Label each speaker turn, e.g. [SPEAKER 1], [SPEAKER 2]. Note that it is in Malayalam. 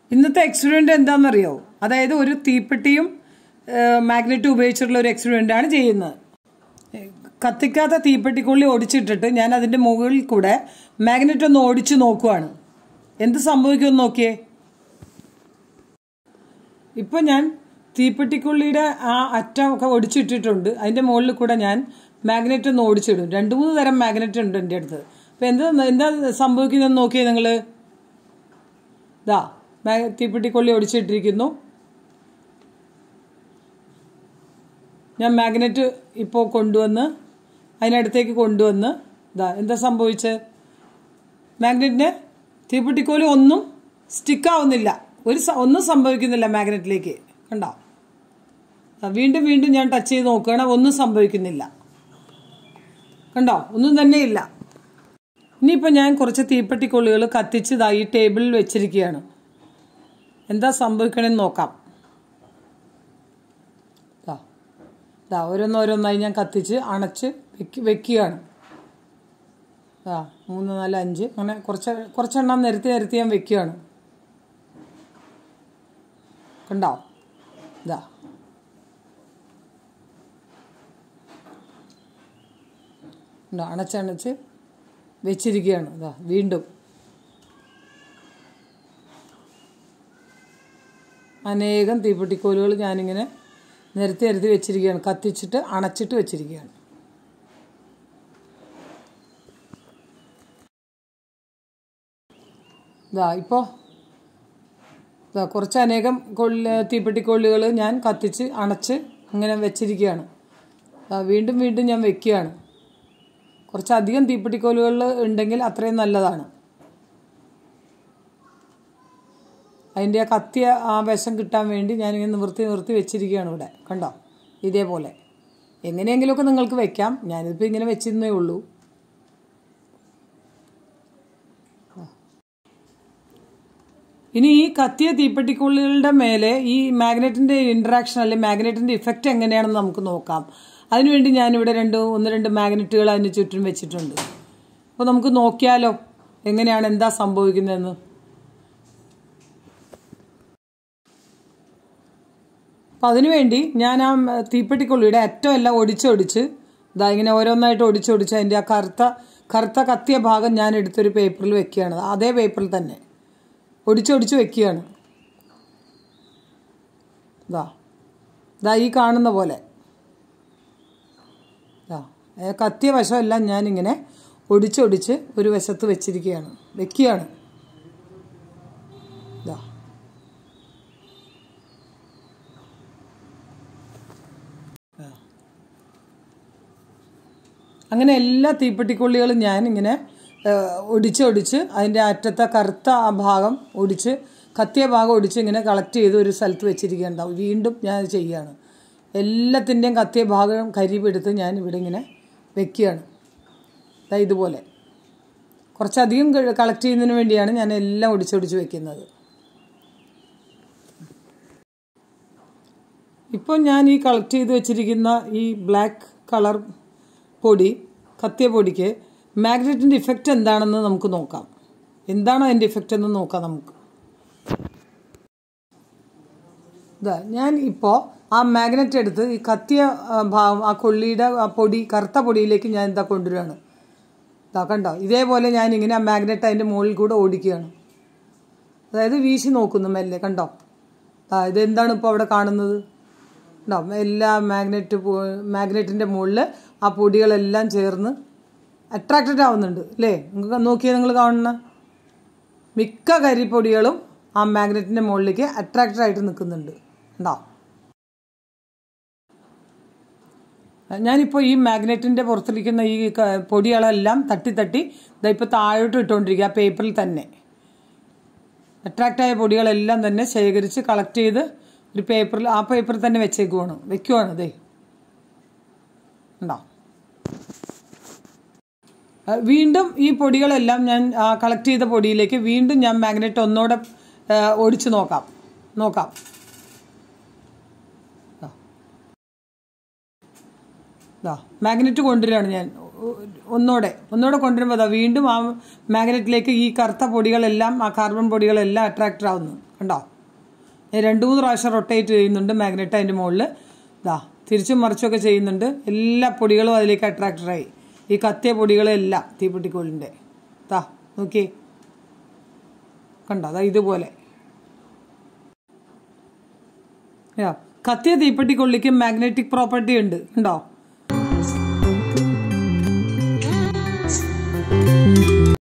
[SPEAKER 1] ഇന്നത്തെ എക്സ്പെരിമെന്റ് എന്താണെന്നറിയോ അതായത് ഒരു തീപ്പെട്ടിയും മാഗ്നറ്റും ഉപയോഗിച്ചിട്ടുള്ള ഒരു എക്സ്പെരിമെന്റ് ആണ് ചെയ്യുന്നത് കത്തിക്കാത്ത തീപ്പെട്ടിക്കുള്ളി ഒടിച്ചിട്ടിട്ട് ഞാൻ അതിന്റെ മുകളിൽ കൂടെ മാഗ്നറ്റ് ഒന്ന് ഓടിച്ചു നോക്കുവാണ് എന്ത് സംഭവിക്കുമെന്ന് നോക്കിയേ ഇപ്പൊ ഞാൻ തീപ്പെട്ടിക്കുള്ളിയുടെ ആ അറ്റം ഒക്കെ ഒടിച്ചിട്ടിട്ടുണ്ട് അതിന്റെ മുകളിൽ കൂടെ ഞാൻ മാഗ്നറ്റ് ഒന്ന് ഓടിച്ചിടും രണ്ട് മൂന്ന് തരം മാഗ്നറ്റ് ഉണ്ട് എൻ്റെ അടുത്ത് അപ്പൊ എന്താ എന്താ സംഭവിക്കുന്നതെന്ന് നോക്കിയേ നിങ്ങള് ഇതാ മാ- തീപ്പെട്ടിക്കൊള്ളി ഒടിച്ചിട്ടിരിക്കുന്നു ഞാൻ മാഗ്നറ്റ് ഇപ്പോൾ കൊണ്ടുവന്ന് അതിനടുത്തേക്ക് കൊണ്ടുവന്ന് ഇതാ എന്താ സംഭവിച്ചത് മാഗ്നറ്റിന് തീപ്പെട്ടിക്കോലി ഒന്നും സ്റ്റിക്കാവുന്നില്ല ഒരു സ- ഒന്നും സംഭവിക്കുന്നില്ല മാഗ്നറ്റിലേക്ക് കണ്ടോ ആ, വീണ്ടും വീണ്ടും ഞാൻ ടച്ച് ചെയ്ത് നോക്കുകയാണ് ഒന്നും സംഭവിക്കുന്നില്ല കണ്ടോ ഒന്നും തന്നെ ഇല്ല ഇനിയിപ്പോൾ ഞാൻ കുറച്ച് തീപ്പെട്ടിക്കൊള്ളികൾ കത്തിച്ച് ഇതാ ഈ ടേബിളിൽ വെച്ചിരിക്കുകയാണ് എന്താ സംഭവിക്കണമെന്ന് നോക്കാം ദാ ദാ ഓരോന്നോരോന്നായി ഞാൻ കത്തിച്ച് അണച്ച് വെക്ക് വെക്കുകയാണ് ആ മൂന്ന് നാല് അഞ്ച് അങ്ങനെ കുറച്ച് കുറച്ചെണ്ണം നിരത്തി നിരത്തി ഞാൻ വെക്കുകയാണ് കണ്ടോ ഇതാ ഉണ്ടോ അണച്ചണച്ച് വെച്ചിരിക്കുകയാണ് ഇതാ വീണ്ടും അനേകം തീപ്പെട്ടിക്കോലുകൾ ഞാനിങ്ങനെ നിരത്തി നിരത്തി വെച്ചിരിക്കുകയാണ് കത്തിച്ചിട്ട് അണച്ചിട്ട് വെച്ചിരിക്കുകയാണ് ഇതാ ഇപ്പോൾ ഇതാ കുറച്ച് അനേകം കൊള്ളി തീപ്പെട്ടിക്കൊള്ളികൾ ഞാൻ കത്തിച്ച് അണച്ച് ഇങ്ങനെ വെച്ചിരിക്കുകയാണ് ദാ വീണ്ടും വീണ്ടും ഞാൻ വെക്കുകയാണ് കുറച്ചധികം തീപ്പെട്ടിക്കോലുകൾ ഉണ്ടെങ്കിൽ അത്രയും നല്ലതാണ് അതിൻ്റെ ആ കത്തിയ ആ വശം കിട്ടാൻ വേണ്ടി ഞാനിങ്ങനെ നിവർത്തി നിവർത്തി വെച്ചിരിക്കുകയാണ് ഇവിടെ കണ്ടോ ഇതേപോലെ എങ്ങനെയെങ്കിലുമൊക്കെ നിങ്ങൾക്ക് വെക്കാം ഞാനിപ്പോൾ ഇങ്ങനെ വെച്ചിരുന്നേ ഉള്ളൂ ഇനി ഈ കത്തിയ തീപ്പെട്ടിക്കുള്ളികളുടെ മേലെ ഈ മാഗ്നറ്റിന്റെ ഇന്ററാക്ഷൻ അല്ലെങ്കിൽ മാഗ്നറ്റിന്റെ ഇഫക്റ്റ് എങ്ങനെയാണെന്ന് നമുക്ക് നോക്കാം അതിനുവേണ്ടി ഞാനിവിടെ രണ്ട് ഒന്ന് രണ്ട് മാഗ്നറ്റുകൾ അതിന് ചുറ്റും വെച്ചിട്ടുണ്ട് അപ്പോൾ നമുക്ക് നോക്കിയാലോ എങ്ങനെയാണ് എന്താ സംഭവിക്കുന്നതെന്ന് അപ്പം അതിനുവേണ്ടി ഞാൻ ആ തീപ്പെട്ടിക്കൊള്ളിയുടെ അറ്റം എല്ലാം ഒടിച്ചൊടിച്ച് ഇതാ ഇങ്ങനെ ഓരോന്നായിട്ട് ഒടിച്ചൊടിച്ച് അതിൻ്റെ ആ കറുത്ത കറുത്ത കത്തിയ ഭാഗം ഞാൻ എടുത്തൊരു പേപ്പറിൽ വെക്കുകയാണ് അതേ പേപ്പറിൽ തന്നെ ഒടിച്ചൊടിച്ച് വെക്കുകയാണ് ഇതാ ഇതാ ഈ കാണുന്ന പോലെ ഇതാ ആ കത്തിയ വശമെല്ലാം ഞാനിങ്ങനെ ഒടിച്ചൊടിച്ച് ഒരു വശത്ത് വെച്ചിരിക്കുകയാണ് വെക്കുകയാണ് ഇതാ അങ്ങനെ എല്ലാ തീപ്പെട്ടിക്കൊള്ളികളും ഞാൻ ഇങ്ങനെ ഒടിച്ചൊടിച്ച് അതിൻ്റെ അറ്റത്തെ കറുത്ത ആ ഭാഗം ഒടിച്ച് കത്തിയ ഭാഗം ഒടിച്ച് ഇങ്ങനെ കളക്ട് ചെയ്ത് ഒരു സ്ഥലത്ത് വെച്ചിരിക്കുകയുണ്ടാവും വീണ്ടും ഞാൻ അത് ചെയ്യുകയാണ് എല്ലാത്തിൻ്റെയും കത്തിയ ഭാഗം കരിപ്പെടുത്ത് ഞാൻ ഇവിടെ ഇങ്ങനെ വെക്കുകയാണ് ദാ ഇതുപോലെ കുറച്ചധികം കളക്ട് ചെയ്യുന്നതിന് വേണ്ടിയാണ് ഞാൻ എല്ലാം ഒടിച്ചൊടിച്ച് വെക്കുന്നത് ഇപ്പോൾ ഞാൻ ഈ കളക്ട് ചെയ്ത് വെച്ചിരിക്കുന്ന ഈ ബ്ലാക്ക് കളർ പൊടി കത്തിയ പൊടിക്ക് മാഗ്നറ്റിൻ്റെ ഇഫക്റ്റ് എന്താണെന്ന് നമുക്ക് നോക്കാം എന്താണ് അതിൻ്റെ ഇഫക്റ്റ് എന്ന് നോക്കാം നമുക്ക് ഇതാ ഞാൻ ഇപ്പോൾ ആ മാഗ്നറ്റ് എടുത്ത് ഈ കത്തിയ ആ, ഭാഗം ആ കൊള്ളിയുടെ ആ പൊടി കറുത്ത പൊടിയിലേക്ക് ഞാൻ എന്താ കൊണ്ടുവരികയാണ് ഇതാ കണ്ടോ ഇതേപോലെ ഞാൻ ഇങ്ങനെ ആ മാഗ്നറ്റ് അതിൻ്റെ മുകളിൽ കൂടെ ഓടിക്കുകയാണ് അതായത് വീശി നോക്കുന്നു മെല്ലെ കണ്ടോ ആ ഇതെന്താണ് ഇപ്പോൾ അവിടെ കാണുന്നത് ഉണ്ടോ എല്ലാ മാഗ്നറ്റ് മാഗ്നറ്റിൻ്റെ മുകളിൽ ആ പൊടികളെല്ലാം ചേർന്ന് അട്രാക്റ്റഡ് ആവുന്നുണ്ട് അല്ലേ നിങ്ങൾക്ക് നോക്കിയാൽ നിങ്ങൾ കാണുന്ന മിക്ക കരിപ്പൊടികളും ആ മാഗ്നറ്റിൻ്റെ മുകളിലേക്ക് അട്രാക്റ്റഡ് ആയിട്ട് നിൽക്കുന്നുണ്ട് ഉണ്ടോ ഞാനിപ്പോൾ ഈ മാഗ്നറ്റിൻ്റെ പുറത്തിരിക്കുന്ന ഈ ക- പൊടികളെല്ലാം തട്ടി തട്ടി ഇതാ ഇപ്പോൾ താഴോട്ട് ഇട്ടുകൊണ്ടിരിക്കുക ആ പേപ്പറിൽ തന്നെ അട്രാക്റ്റായ പൊടികളെല്ലാം തന്നെ ശേഖരിച്ച് കളക്ട് ചെയ്ത് ഒരു പേപ്പറിൽ ആ പേപ്പറിൽ തന്നെ വെച്ചേക്കുവാണ് വെക്കുവാണ് അതെ ഉണ്ടോ ആ, വീണ്ടും ഈ പൊടികളെല്ലാം ഞാൻ കളക്ട് ചെയ്ത പൊടിയിലേക്ക് വീണ്ടും ഞാൻ മാഗ്നറ്റ് ഒന്നുകൂടെ ആ, ഒടിച്ച് നോക്കാം നോക്കാം ദാ. ദാ മാഗ്നറ്റ് കൊണ്ടുവരികയാണ് ഞാൻ ഒ- ഒന്നൂടെ ഒന്നുകൂടെ കൊണ്ടുവരുമ്പോൾ അതാ വീണ്ടും ആ മാഗ്നറ്റിലേക്ക് ഈ കറുത്ത പൊടികളെല്ലാം ആ കാർബൺ പൊടികളെല്ലാം അട്രാക്റ്റ് ആവുന്നു കണ്ടോ ഞാൻ രണ്ട് മൂന്ന് പ്രാവശ്യം റൊട്ടേറ്റ് ചെയ്യുന്നുണ്ട് മാഗ്നറ്റ് അതിൻ്റെ മുകളിൽ ഇതാ തിരിച്ചും മറിച്ചൊക്കെ ചെയ്യുന്നുണ്ട് എല്ലാ പൊടികളും അതിലേക്ക് അട്രാക്റ്റഡായി ഈ കത്തിയ പൊടികളെല്ലാം തീപ്പെട്ടിക്കോളിൻ്റെ ദാ നോക്കിയേ കണ്ടോ അതാ ഇതുപോലെ യാ, കത്തിയ തീപ്പെട്ടിക്കൊള്ളിക്ക് മാഗ്നറ്റിക് പ്രോപ്പർട്ടി ഉണ്ട് ഉണ്ടോ